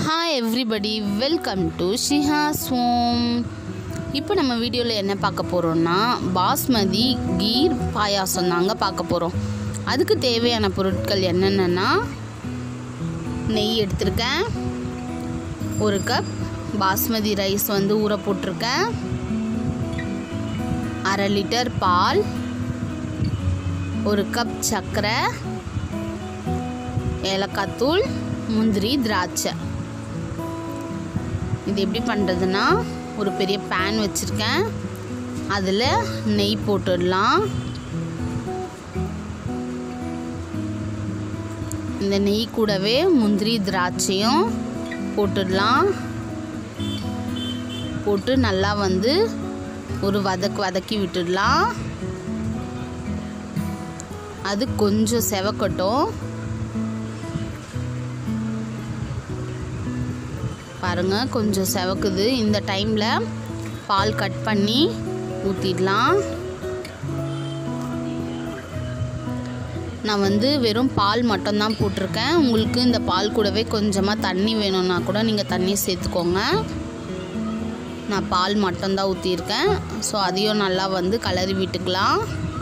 hi everybody welcome to Shihas home இப்போ நம்ம வீடியோவில் என்ன பார்க்க போகிறோம்னா பாஸ்மதி கீர் பாயாசம் தாங்க பார்க்க போகிறோம் அதுக்கு தேவையான பொருட்கள் என்னென்னா நெய் எடுத்திருக்கேன் ஒரு கப் பாஸ்மதி ரைஸ் வந்து ஊற போட்டிருக்கேன் அரை லிட்டர் பால் ஒரு கப் சர்க்கரை ஏலக்காய் தூள் முந்திரி திராட்சை இது எப்படி பண்ணுறதுன்னா ஒரு பெரிய பேன் வச்சுருக்கேன் அதில் நெய் போட்டுடலாம் இந்த நெய் கூடவே முந்திரி திராட்சையும் போட்டுடலாம் போட்டு நல்லா வந்து ஒரு வதக்கு வதக்கி விட்டுடலாம் அது கொஞ்சம் செவக்கட்டும் பாருங்க கொஞ்சம் செவக்குது இந்த டைமில் பால் கட் பண்ணி ஊற்றிடலாம் நான் வந்து வெறும் பால் மட்டும்தான் போட்டிருக்கேன் உங்களுக்கு இந்த பால் கூடவே கொஞ்சமாக தண்ணி வேணும்னா கூட நீங்கள் தண்ணி சேர்த்துக்கோங்க நான் பால் மட்டும்தான் ஊற்றியிருக்கேன் ஸோ அதையும் நல்லா வந்து கலரி விட்டுக்கலாம்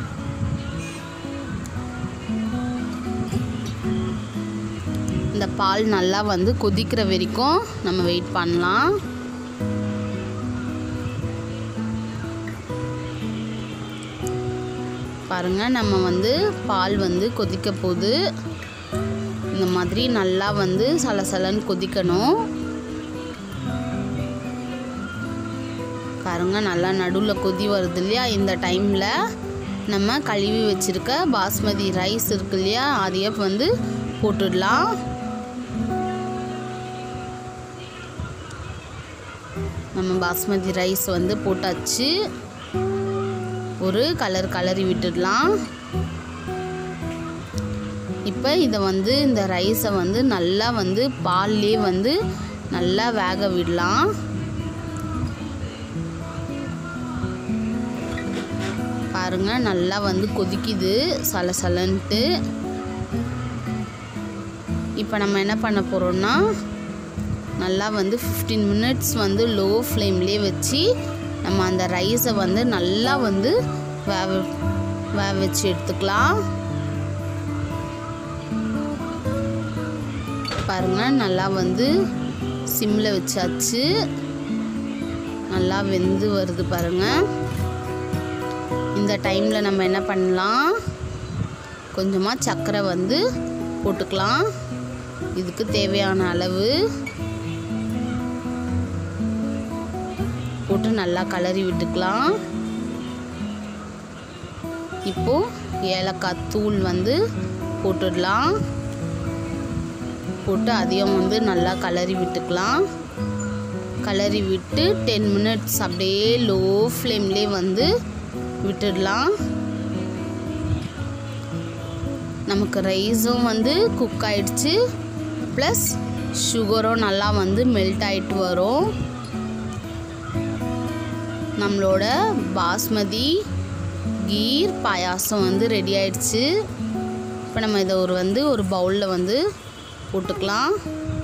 இந்த பால் நல்லா வந்து கொதிக்கிற வரைக்கும் நம்ம வெயிட் பண்ணலாம் பாருங்கள் நம்ம வந்து பால் வந்து கொதிக்க போகுது இந்த மாதிரி நல்லா வந்து சலசலன்னு கொதிக்கணும் பாருங்க நல்லா நடுவில் கொதி வருது இல்லையா இந்த டைமில் நம்ம கழுவி வச்சுருக்க பாஸ்மதி ரைஸ் இருக்கு இல்லையா அதையே வந்து போட்டுடலாம் நம்ம பாஸ்மதி ரைஸ் வந்து போட்டாச்சு ஒரு கலர் கலரி விட்டுடலாம் இப்போ இதை வந்து இந்த ரைஸை வந்து நல்லா வந்து பால்லே வந்து நல்லா வேக விடலாம் பாருங்க நல்லா வந்து கொதிக்குது சலசலன்ட்டு இப்போ நம்ம என்ன பண்ண போகிறோம்னா நல்லா வந்து ஃபிஃப்டீன் மினிட்ஸ் வந்து லோ ஃப்ளேம்லேயே வச்சு நம்ம அந்த ரைஸை வந்து நல்லா வந்து வேக வேக வச்சு எடுத்துக்கலாம் பாருங்கள் நல்லா வந்து சிம்மில் வச்சாச்சு நல்லா வெந்து வருது பாருங்கள் இந்த டைமில் நம்ம என்ன பண்ணலாம் கொஞ்சமாக சர்க்கரை வந்து போட்டுக்கலாம் இதுக்கு தேவையான அளவு போட்டு நல்லா கலரி விட்டுக்கலாம் இப்போது ஏலக்காய் தூள் வந்து போட்டுடலாம் போட்டு அதையும் வந்து நல்லா கலரி விட்டுக்கலாம் கலரி விட்டு டென் மினிட்ஸ் அப்படியே லோ ஃப்ளேம்லேயே வந்து விட்டுடலாம் நமக்கு ரைஸும் வந்து குக் ஆயிடுச்சு ப்ளஸ் சுகரும் நல்லா வந்து மெல்ட் ஆகிட்டு வரும் நம்மளோட பாஸ்மதி கீர் பாயாசம் வந்து ரெடி ஆயிடுச்சு இப்போ நம்ம இதை ஒரு வந்து ஒரு பவுலில் வந்து போட்டுக்கலாம்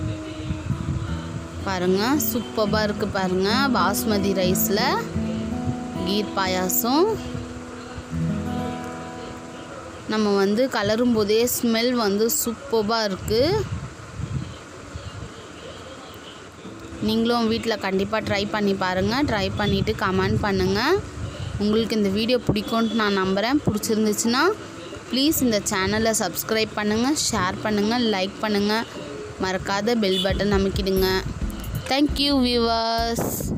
பாருங்கள் சூப்பராக இருக்குது பாருங்கள் பாஸ்மதி ரைஸில் கீர் பாயாசம் நம்ம வந்து கலரும் போதே ஸ்மெல் வந்து சூப்பராக இருக்குது நீங்களும் வீட்டில் கண்டிப்பாக ட்ரை பண்ணி பாருங்கள் ட்ரை பண்ணிவிட்டு கமெண்ட் பண்ணுங்கள் உங்களுக்கு இந்த வீடியோ பிடிக்கும்னு நான் நம்புகிறேன் பிடிச்சிருந்துச்சுன்னா ப்ளீஸ் இந்த சேனலை சப்ஸ்கிரைப் பண்ணுங்கள் ஷேர் பண்ணுங்கள் லைக் பண்ணுங்கள் மறக்காத பெல் பட்டன் அமைக்கிடுங்க தேங்க்யூ வியூவர்ஸ்